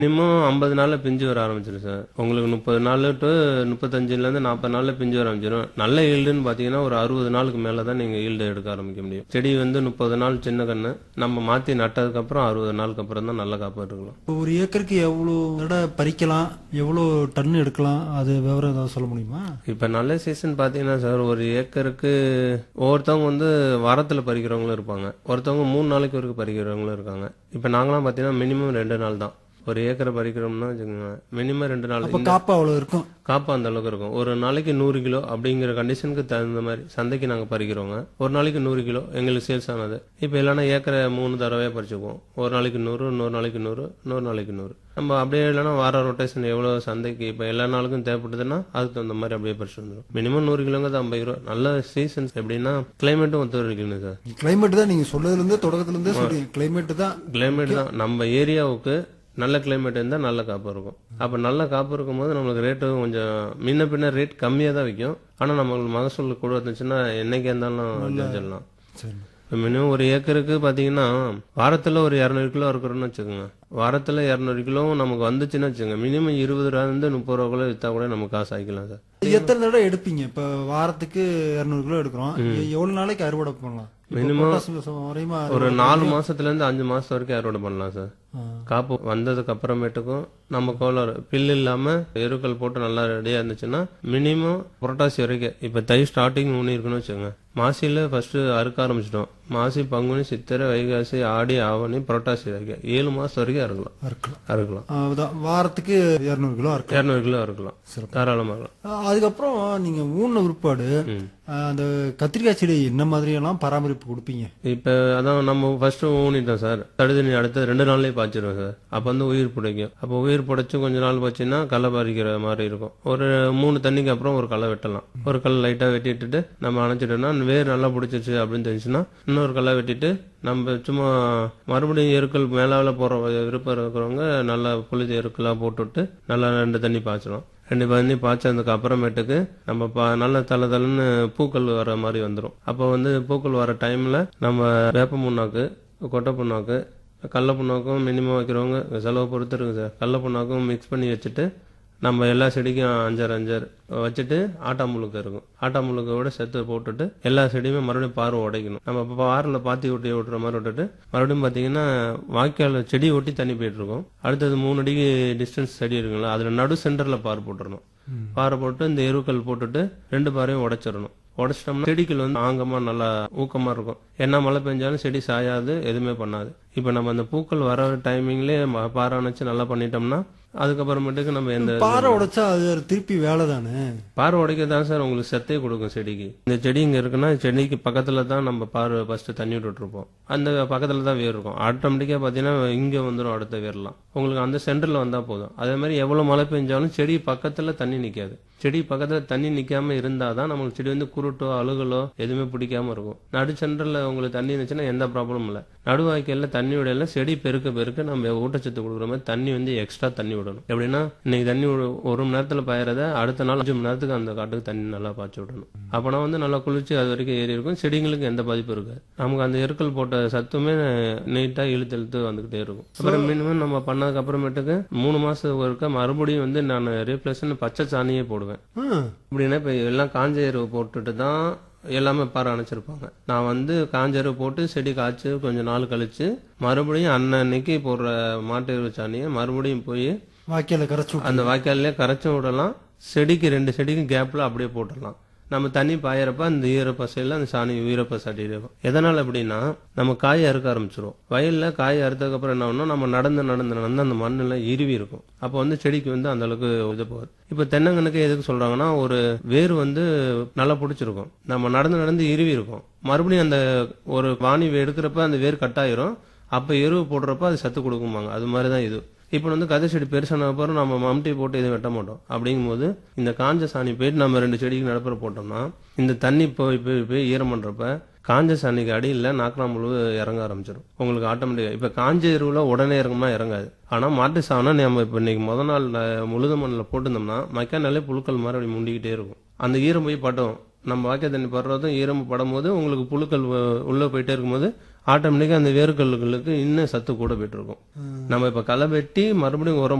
Minimum ஐம்பது நாள்ல பிஞ்சு வர ஆரம்பிச்சிடும் சார் உங்களுக்கு முப்பது நாள் டு முப்பத்தஞ்சுல இருந்து நாற்பது நாள்ல பிஞ்சு வர ஆரம்பிச்சிடும் நல்ல ஈல்டுன்னு பாத்தீங்கன்னா ஒரு அறுபது நாளுக்கு மேல தான் நீங்க ஈல்டு எடுக்க ஆரம்பிக்க முடியும் செடி வந்து முப்பது நாள் சின்ன கண்ணு நம்ம மாத்தி நட்டதுக்கு அப்புறம் அறுபது நாளுக்கு அப்புறம் தான் நல்ல காப்பு எடுக்கலாம் இப்போ ஒரு ஏக்கருக்கு எவ்வளோ தடவை பறிக்கலாம் எவ்வளோ டன் எடுக்கலாம் அது விவரம் ஏதாவது சொல்ல முடியுமா இப்ப நல்ல சீசன் பாத்தீங்கன்னா சார் ஒரு ஏக்கருக்கு ஒவ்வொருத்தவங்க வந்து வாரத்துல பறிக்கிறவங்களும் இருப்பாங்க ஒருத்தவங்க மூணு நாளைக்கு வரைக்கும் பறிக்கிறவங்களும் இருக்காங்க இப்ப நாங்களாம் பாத்தீங்கன்னா மினிமம் ரெண்டு நாள் தான் ஒரு ஏக்கரை பறிக்கிறோம்னா வச்சுக்கோங்க மினிமம் ரெண்டு நாள் அப்போ காப்பா அவ்வளோ இருக்கும் காப்பு அந்த அளவுக்கு இருக்கும் ஒரு நாளைக்கு நூறு கிலோ அப்படிங்கிற கண்டிஷனுக்கு தகுந்த மாதிரி சந்தைக்கு நாங்க பறிக்கிறோங்க ஒரு நாளைக்கு நூறு கிலோ எங்களுக்கு சேல்ஸ் ஆனது இப்போ இல்லைன்னா ஏக்கரை மூணு தடவையாக பறிச்சுக்குவோம் ஒரு நாளைக்கு நூறு இன்னொரு நாளைக்கு நூறு இன்னொரு நாளைக்கு நூறு நம்ம அப்படியே இல்லைன்னா வார ரொட்டேஷன் எவ்வளோ சந்தைக்கு இப்போ எல்லா நாளுக்கும் தேவைப்படுதுன்னா அதுக்கு தகுந்த மாதிரி அப்படியே பறிச்சு வந்துடும் மினிமம் நூறு கிலோங்கிறது ஐம்பது கிலோ நல்ல சீசன்ஸ் எப்படின்னா கிளைமேட்டும் ஒத்துழைக்கணும் சார் கிளைமேட் தான் நீங்க சொன்னதுலேருந்தே தொடக்கத்துலேருந்தே சொல்றீங்க கிளைமேட் தான் கிளைமேட் தான் நம்ம ஏரியாவுக்கு நல்ல கிளைமேட் இருந்தால் நல்ல காப்பு இருக்கும் அப்போ நல்ல காப்பு இருக்கும்போது நம்மளுக்கு ரேட்டும் கொஞ்சம் முன்ன பின்ன ரேட் கம்மியாக தான் விற்கும் ஆனால் நம்மளுக்கு மகசூல் கூட இருந்துச்சுன்னா என்னைக்கு இருந்தாலும் செஞ்சிடலாம் சரி இப்போ மினிமம் ஒரு ஏக்கருக்கு பார்த்தீங்கன்னா வாரத்தில் ஒரு இரநூறு கிலோ இருக்கிறோன்னு வச்சுக்கோங்க வாரத்தில் இரநூறு கிலோவும் நமக்கு வந்துச்சுன்னு வச்சுக்கோங்க மினிமம் இருபது ரூபாயிலிருந்து முப்பது ரூபா கூட விற்றா கூட நமக்கு காசு ஆகிக்கலாம் சார் எத்தனை தடவை எடுப்பீங்க இப்போ வாரத்துக்கு இரநூறு கிலோ எடுக்கிறோம் எ- எவ்வளவு நாளைக்கு அறுவடை பண்ணலாம் இப்போ Minimum பொட்டாசி விஷம் வரையுமா ஒரு நாலு மாசத்துலேருந்து அஞ்சு மாசம் வரைக்கும் அறுவடை பண்ணலாம் சார் ஆ. காப்பு வந்ததுக்கு அப்புறமேட்டுக்கும் நம்ம கோலம் பில் இல்லாம எருக்கள் போட்டு நல்லா ரெடியா இருந்துச்சுன்னா மினிமம் புரட்டாசி வரைக்கும் இப்ப தை ஸ்டார்டிங் ஊனி இருக்குன்னு வச்சுக்கோங்க மாசியில ஃபர்ஸ்ட் அறுக்க ஆரம்பிச்சிட்டோம் மாசி பங்குனி சித்திரை வைகாசி ஆடி ஆவணி புரட்டாசி வரைக்கும் ஏழு மாசம் வரைக்கும் அறுக்கலாம் இருக்கலாம் அறுக்கலாம் ஆ, அதான் வாரத்துக்கு இரநூறு கிலோ இருக்கலாம் இரநூறு கிலோ அறுக்கலாம் தாராளமாக அறுக்கலாம். ஆ, அதுக்கப்புறம் நீங்க ஊன விற்பாடு ம். அந்த கத்திரிக்காய் செடி என்ன மாதிரி எல்லாம் பராமரிப்பு கொடுப்பீங்க இப்ப அதான் நம்ம ஃபர்ஸ்ட் ஊனிட்டோம் சார் தடுதண்ணி அடுத்த ரெண்டு நாள்லயே பாய்ச்சிருவோம் சார் அப்ப வந்து உயிர் பிடிக்கும் அப்போ உயிர் பிடிச்சு கொஞ்ச நாள் போச்சுன்னா களை பறிக்கிற மாதிரி இருக்கும் ஒரு மூணு தண்ணிக்கு அப்புறம் ஒரு களை வெட்டலாம் ஒரு களை லைட்டா வெட்டிட்டு நம்ம அணைச்சிட்டோம்னா வேர் நல்லா பிடிச்சிச்சு அப்படின்னு தெரிஞ்சுன்னா இன்னொரு களை வெட்டிட்டு நம்ம சும்மா மறுபடியும் எருக்கள் மேலாவில் போற விருப்பம் இருக்கிறவங்க நல்லா புளிச்ச எருக்கெல்லாம் போட்டுவிட்டு நல்லா ரெண்டு தண்ணி பாய்ச்சலாம் ரெண்டு தண்ணி பாய்ச்சதுக்கு அப்புறமேட்டுக்கு நம்ம பா- நல்ல தலை தலைன்னு பூக்கள் வர மாதிரி வந்துடும் அப்போ வந்து பூக்கள் வர டைம்ல நம்ம வேப்ப புண்ணாக்கு கொட்டை புண்ணாக்கு கடல புண்ணாக்கும் மினிமம் வைக்கிறவங்க செலவு பொறுத்து இருக்கு சார் கடல புண்ணாக்கும் மிக்ஸ் பண்ணி வச்சுட்டு நம்ம எல்லா செடிக்கும் அஞ்சாறு அஞ்சாறு வச்சுட்டு ஆட்டா முழுக்க இருக்கும் ஆட்டா முழுக்கோட சேர்த்து போட்டுட்டு எல்லா செடியுமே மறுபடியும் பாரு உடைக்கணும் நம்ம இப்போ பாரில் பாத்தி ஒட்டி விட்டுற மாதிரி விட்டுட்டு மறுபடியும் பார்த்தீங்கன்னா வாய்க்கால் செடி ஒட்டி தண்ணி போயிட்டு இருக்கும் அடுத்தது மூணு அடிக்கு டிஸ்டன்ஸ் செடி இருக்குங்களா அதில் நடு சென்டரில் பார் போட்டுறணும் பாறை போட்டு இந்த எருக்கள் போட்டுட்டு ரெண்டு பாறையும் உடைச்சிடணும் உடைச்சிட்டோம்னா செடிகள் வந்து ஆங்கமா நல்லா ஊக்கமா இருக்கும் என்ன மழை பெஞ்சாலும் செடி சாயாது எதுவுமே பண்ணாது இப்போ நம்ம அந்த பூக்கள் வர டைமிங்லேயே பாறை அணைச்சு நல்லா பண்ணிட்டோம்னா அதுக்கப்புறமேட்டுக்கு நம்ம எந்த பாறை உடைச்சா அது ஒரு திருப்பி வேலை தானே பாறை உடைக்க தான் சார் உங்களுக்கு செத்தையே கொடுக்கும் செடிக்கு இந்த செடி இங்க இருக்குன்னா செடிக்கு பக்கத்துல தான் நம்ம பாரு ஃபர்ஸ்ட் தண்ணி விட்டுட்டு இருப்போம் அந்த பக்கத்துல தான் வேர் இருக்கும் ஆட்டோமேட்டிக்கா பாத்தீங்கன்னா இங்க வந்துடும் அடுத்த வேர்லாம் உங்களுக்கு அந்த சென்டர்ல வந்தா போதும் அதே மாதிரி எவ்வளவு மழை பெஞ்சாலும் செடி பக்கத்துல தண்ணி நிக்காது செடி பக்கத்துல தண்ணி நிக்காம இருந்தாதான் நம்மளுக்கு செடி வந்து குருட்டோ அழுகலோ எதுவுமே பிடிக்காம இருக்கும் நடு சென்டர்ல உங்களுக்கு தண்ணி இருந்துச்சுன்னா எந்த ப்ராப்ளமும் இல்லை நடுவாய்க்கல்ல தண்ணி விடையில செடி பெருக்க பெருக்க நம்ம ஊட்டச்சத்து கொடுக்குற மாதிரி தண்ணி வந்து எக்ஸ்ட்ரா தண்ணி விடணும் எப்படின்னா இன்னைக்கு தண்ணி விடு- ஒரு மணி நேரத்துல பாயறத அடுத்த நாள் அஞ்சு மணி நேரத்துக்கு அந்த காட்டுக்கு தண்ணி நல்லா பாய்ச்சி விடணும் அப்பனா வந்து நல்லா குளிச்சு அது வரைக்கும் ஏறி இருக்கும் செடிங்களுக்கு எந்த பாதிப்பும் இருக்காது நமக்கு அந்த எருக்கள் போட்ட சத்துமே நீட்டா இழுத்து இழுத்து வந்துகிட்டே இருக்கும் அப்புறம் மினிமம் நம்ம பண்ணதுக்கு அப்புறமேட்டுக்கு மூணு மாசத்துக்கு ஒருக்க மறுபடியும் வந்து நான் ரீப்ளேஸ்னு பச்சை சாணியே போடுவேன் ஆ, அப்படின்னா இப்ப எல்லாம் காஞ்ச எருவு போட்டுட்டு தான் எல்லாமே பாறை அணைச்சிருப்பாங்க நான் வந்து காஞ்ச எருவு போட்டு செடி காய்ச்சி கொஞ்சம் நாள் கழிச்சு மறுபடியும் அன்னன்னைக்கு போடுற மாட்டு எருவு சாணியை மறுபடியும் போய் வாய்க்கால கரைச்சு விட்டு- அந்த வாய்க்கால்லே கரைச்சும் விடலாம் செடிக்கு ரெண்டு செடிக்கும் கேப்ல அப்படியே போட்டுடலாம் நம்ம தண்ணி பாயறப்ப அந்த ஈரப்பசையில அந்த சாணி ஈரப்பசாட்டி இருக்கும் எதனால அப்படின்னா நம்ம காய் அறுக்க ஆரம்பிச்சிரும் வயல்ல காய் அறுத்ததுக்கு அப்புறம் என்ன ஆகும்னா நம்ம நடந்து நடந்து நடந்து அந்த மண்ணுல இருவி இருக்கும் அப்போ வந்து செடிக்கு வந்து அந்த அளவுக்கு இது போகுது இப்ப தென்னங்கனுக்கு எதுக்கு சொல்றாங்கன்னா ஒரு வேர் வந்து நல்லா பிடிச்சிருக்கும் நம்ம நடந்து நடந்து இருவி இருக்கும் மறுபடியும் அந்த ஒரு வாணி எடுக்கிறப்ப அந்த வேர் கட் ஆயிரும் அப்ப எருவு போடுறப்ப அது சத்து கொடுக்குமாங்க அது மாதிரி தான் இது இப்போ வந்து கதை செடி பெருசான அப்புறம் நம்ம மம்டி போட்டு எதுவும் வெட்ட மாட்டோம் அப்படிங்கும்போது இந்த காஞ்ச சாணி போயிட்டு நம்ம ரெண்டு செடிக்கு நடுப்புற போட்டோம்னா இந்த தண்ணி போய் போய் போய் ஈரம் பண்றப்ப காஞ்ச சாணிக்கு அடியில் நாக்கலாம் முழு இறங்க ஆரம்பிச்சிடும் உங்களுக்கு ஆட்டோமேட்டிக்காக இப்போ காஞ்ச எருவில் உடனே இறங்குமா இறங்காது ஆனால் மாட்டு சாணம் நம்ம இப்போ இன்னைக்கு முத நாள் அஹ், முழுத மண்ணில் போட்டிருந்தோம்னா மக்கானாலே புழுக்கள் மாதிரி அப்படி முண்டிக்கிட்டே இருக்கும் அந்த ஈரம் போய் பட்டும் நம்ம வாய்க்கால் தண்ணி படுறதும் ஈரம் படும்போது உங்களுக்கு புழுக்கள் உ- உள்ள போயிட்டே இருக்கும்போது ஆட்டோமேட்டிக்காக அந்த வேர்க்கல்லுகளுக்கு இன்னும் சத்து கூட போயிட்டு இருக்கும் நம்ம இப்போ களை வெட்டி மறுபடியும் உரம்